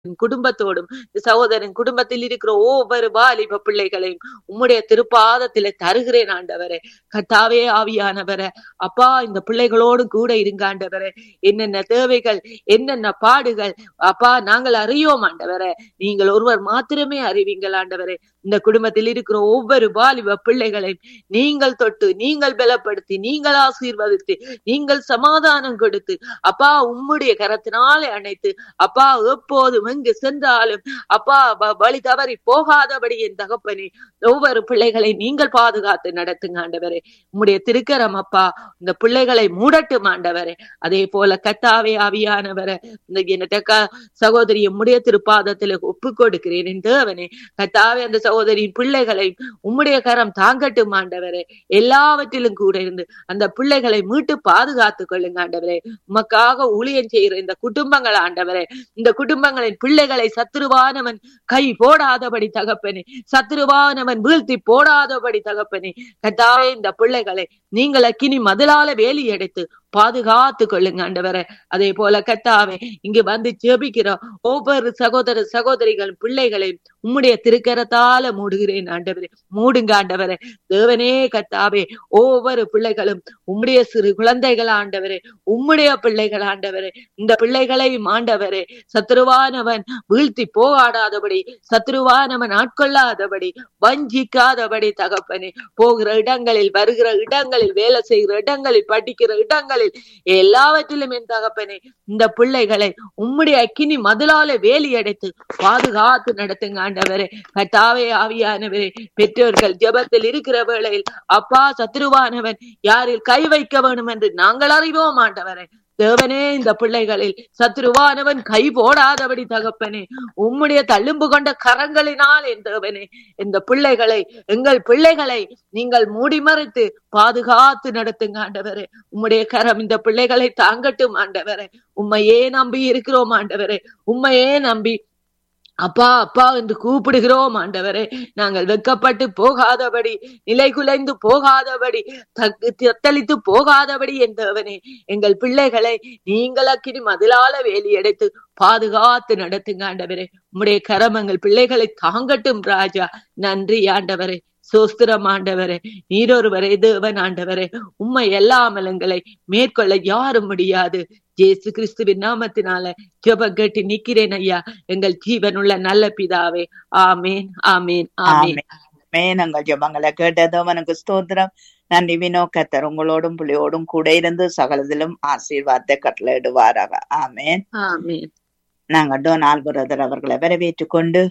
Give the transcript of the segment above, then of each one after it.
குடும்பத்தோடும் சகோதரன் குடும்பத்தில் இருக்கிற ஒவ்வொரு வாலிப பிள்ளைகளையும் உம்முடைய திருப்பாதத்திலே தருகிறேன் ஆண்டவரே கத்தாவே ஆவியானவரே அப்பா இந்த பிள்ளைகளோடு கூட இருங்க ஆண்டவரே என்னென்ன தேவைகள் என்னென்ன பாடுகள் அப்பா நாங்கள் அறியோம் ஆண்டவரே நீங்கள் ஒருவர் மாத்திரமே அறிவீங்கள் ஆண்டவரே இந்த குடும்பத்தில் இருக்கிற ஒவ்வொரு வாலிப பிள்ளைகளையும் நீங்கள் தொட்டு நீங்கள் பலப்படுத்தி நீங்கள் ஆசீர்வதித்து நீங்கள் சமாதானம் கொடுத்து அப்பா உம்முடைய கரத்தினாலே அணைத்து அப்பா எப்போதும் எங்கு சென்றாலும் அப்பா வ- வழி தவறி போகாதபடி என் தகப்பனே ஒவ்வொரு பிள்ளைகளை நீங்கள் பாதுகாத்து நடத்துங்க ஆண்டவரே உம்முடைய திருக்கரம் அப்பா இந்த பிள்ளைகளை மூடட்டும் ஆண்டவரே அதே போல கத்தாவே ஆவியானவரே இந்த என்னட்ட சகோதரி உம்முடைய திருப்பாதத்துல ஒப்பு கொடுக்கிறேன் என் தேவனே கத்தாவே அந்த சகோதரியின் பிள்ளைகளை உம்முடைய கரம் தாங்கட்டும் ஆண்டவரே எல்லாவற்றிலும் கூட இருந்து அந்த பிள்ளைகளை மீட்டு பாதுகாத்துக் கொள்ளுங்க ஆண்டவரே உமக்காக ஊழியம் செய்கிற இந்த குடும்பங்கள் ஆண்டவரே இந்த குடும்பங்களின் பிள்ளைகளை சத்துருவானவன் கை போடாதபடி தகப்பனே சத்துருவானவன் வீழ்த்தி போடாதபடி தகப்பனே கத்தாவே இந்த பிள்ளைகளை நீங்கள் அக்கினி மதிலால வேலி எடுத்து பாதுகாத்து கொள்ளுங்க ஆண்டவரே அதே போல கத்தாவே இங்கு வந்து ஜெபிக்கிற ஒவ்வொரு சகோதர சகோதரிகள் பிள்ளைகளையும் உம்முடைய திருக்கரத்தால மூடுகிறேன் ஆண்டவரே மூடுங்க ஆண்டவரே தேவனே கத்தாவே ஒவ்வொரு பிள்ளைகளும் உம்முடைய சிறு குழந்தைகள் ஆண்டவரே உம்முடைய பிள்ளைகள் ஆண்டவரே இந்த பிள்ளைகளையும் ஆண்டவரே சத்துருவானவன் வீழ்த்தி போகாடாதபடி சத்துருவானவன் ஆட்கொள்ளாதபடி வஞ்சிக்காதபடி தகப்பனே போகிற இடங்களில் வருகிற இடங்களில் வேலை செய்கிற இடங்களில் படிக்கிற இடங்களில் எல்லாவற்றிலும் என் தகப்பனே இந்த பிள்ளைகளை உம்முடைய அக்கினி மதிலால வேலி அடைத்து பாதுகாத்து நடத்துங்க ஆண்டவரே கட்டாவே ஆவியானவரே பெற்றோர்கள் ஜெபத்தில் இருக்கிற வேளையில் அப்பா சத்ருவானவன் யாரில் கை வைக்க வேண்டும் என்று நாங்கள் அறிவோம் ஆண்டவரே தேவனே இந்த பிள்ளைகளில் சத்ருவானவன் கை போடாதபடி தகப்பனே உம்முடைய தள்ளும்பு கொண்ட கரங்களினால் என் தேவனே இந்த பிள்ளைகளை எங்கள் பிள்ளைகளை நீங்கள் மூடி மறைத்து பாதுகாத்து நடத்துங்க ஆண்டவரே உம்முடைய கரம் இந்த பிள்ளைகளை தாங்கட்டும் ஆண்டவரே உம்மையே நம்பி இருக்கிறோம் ஆண்டவரே உம்மையே நம்பி அப்பா அப்பா என்று கூப்பிடுகிறோம் ஆண்டவரே நாங்கள் வெக்கப்பட்டு போகாதபடி நிலை குலைந்து போகாதபடி தக்கு- தத்தளித்து போகாதபடி என் தேவனே எங்கள் பிள்ளைகளை நீங்கள் அக்கினி மதிலால வேலி எடுத்து பாதுகாத்து நடத்துங்க ஆண்டவரே உம்முடைய கரம் எங்கள் பிள்ளைகளை தாங்கட்டும் ராஜா நன்றி ஆண்டவரே சோஸ்திரம் ஆண்டவரே நீரொருவரே தேவன் ஆண்டவரே உம்மை எல்லாமல் எங்களை மேற்கொள்ள யாரும் முடியாது ஜேசு கிறிஸ்துவின் நாமத்தினால ஜெபம் கேட்டு நிக்கிறேன் ஐயா எங்கள் ஜீவனுள்ள நல்ல பிதாவே ஆமேன் ஆமேன் ஆமேன் ஆமே நாங்கள் ஜெபங்களை கேட்டதவனுக்கு ஸ்தோத்திரம் நன்றி வினோ கத்தர் உங்களோடும் பிள்ளையோடும் கூட இருந்து சகலதிலும் ஆசீர்வாதத்தை கட்டளையிடுவாராக ஆமேன் ஆமேன் நாங்கள் டொனால் பிரதர் அவர்களை வரவேற்றுக் கொண்டு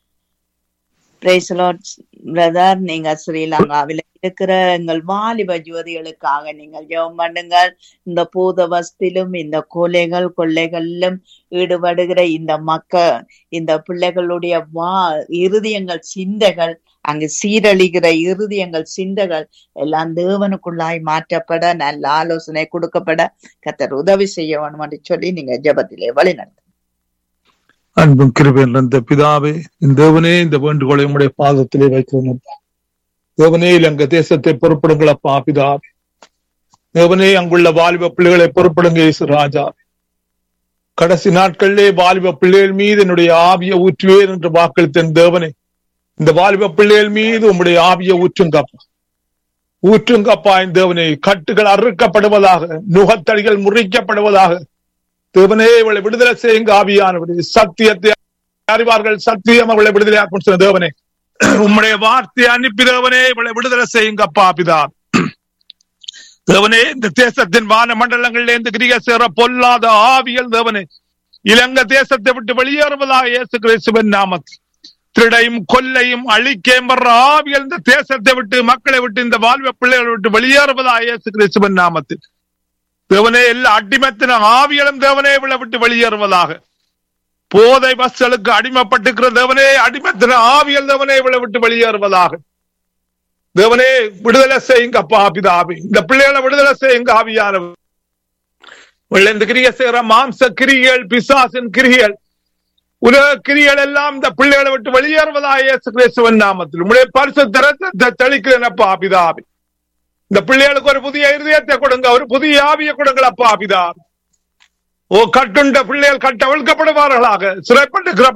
பிரதர் நீங்க ஸ்ரீலங்காவில இருக்கிற எங்கள் வாலிப ஜோதிகளுக்காக நீங்கள் ஜெபம் பண்ணுங்கள் இந்த பூதவஸ்திலும் இந்த கொலைகள் கொள்ளைகளிலும் ஈடுபடுகிற இந்த மக்கள் இந்த பிள்ளைகளுடைய வா இருதயங்கள் சிந்தைகள் அங்கு சீரழிகிற இருதயங்கள் சிந்தைகள் எல்லாம் தேவனுக்குள்ளாய் மாற்றப்பட நல்ல ஆலோசனை கொடுக்கப்பட கத்தர் உதவி செய்ய வேணும் என்று சொல்லி நீங்க ஜெபத்திலே வழிநடத்து அன்பும் கிருபையும் நிறைந்த பிதாவே இந்த தேவனே இந்த வேண்டுகோளை உம்முடைய பாதத்திலே வைக்கிறோம் அப்பா. தேவனே இலங்கை தேசத்தை பொறுப்படுங்கள் அப்பா பிதாவே தேவனே அங்குள்ள வாலிப பிள்ளைகளை பொறுப்படுங்க இயேசு ராஜா கடைசி நாட்களிலே வாலிப பிள்ளைகள் மீது என்னுடைய ஆவிய ஊற்றுவேன் என்று வாக்களித்த என் தேவனே இந்த வாலிப பிள்ளைகள் மீது உம்முடைய ஆவிய ஊற்றுங்கப்பா ஊற்றுங்கப்பா என் தேவனே கட்டுகள் அறுக்கப்படுவதாக நுகத்தடிகள் முறிக்கப்படுவதாக தேவனே இவளை விடுதலை செய்யுங்க ஆவியானவரே சத்தியத்தை அறிவார்கள் சத்தியம் அவளை விடுதலை ஆக்கும் சொன்ன தேவனே உம்முடைய வார்த்தையை அனுப்பி தேவனே இவளை விடுதலை செய்யுங்க அப்பா பிதா தேவனே இந்த தேசத்தின் வான மண்டலங்களில் இருந்து கிரிக சேர பொல்லாத ஆவியல் தேவனே இலங்கை தேசத்தை விட்டு வெளியேறுவதாக இயேசு கிறிஸ்துவின் நாமத்தில் திருடையும் கொல்லையும் அழிக்கையும் வர்ற ஆவியல் இந்த தேசத்தை விட்டு மக்களை விட்டு இந்த வாழ்வ பிள்ளைகளை விட்டு வெளியேறுவதாக இயேசு கிறிஸ்துவின் நாமத்தில் தேவனே எல்லா அடிமத்தின ஆவியலும் தேவனே இவளை விட்டு வெளியேறுவதாக போதை பஸ்களுக்கு அடிமைப்பட்டிருக்கிற தேவனே அடிமத்தின ஆவியல் தேவனே இவளை விட்டு வெளியேறுவதாக தேவனே விடுதலை செய்யுங்க அப்பா பிதாபி இந்த பிள்ளைகளை விடுதலை செய்யுங்க ஆவியானவர் இவள் இந்த கிரியை செய்யற மாம்ச கிரிகள் பிசாசின் கிரிகள் உலக கிரிகள் எல்லாம் இந்த பிள்ளைகளை விட்டு வெளியேறுவதாக இயேசு கிறிஸ்துவின் நாமத்தில் உங்களுடைய பரிசு திறத்தை தெளிக்கிறேன் அப்பா பிதாபி இந்த பிள்ளைகளுக்கு ஒரு புதிய இருதயத்தை கொடுங்க ஒரு புதிய ஆவியை கொடுங்கள் அப்பா பிதா ஓ கட்டுண்ட பிள்ளைகள் கட்டவிழ்க்கப்படுவார்களாக சிறைப்பட்டு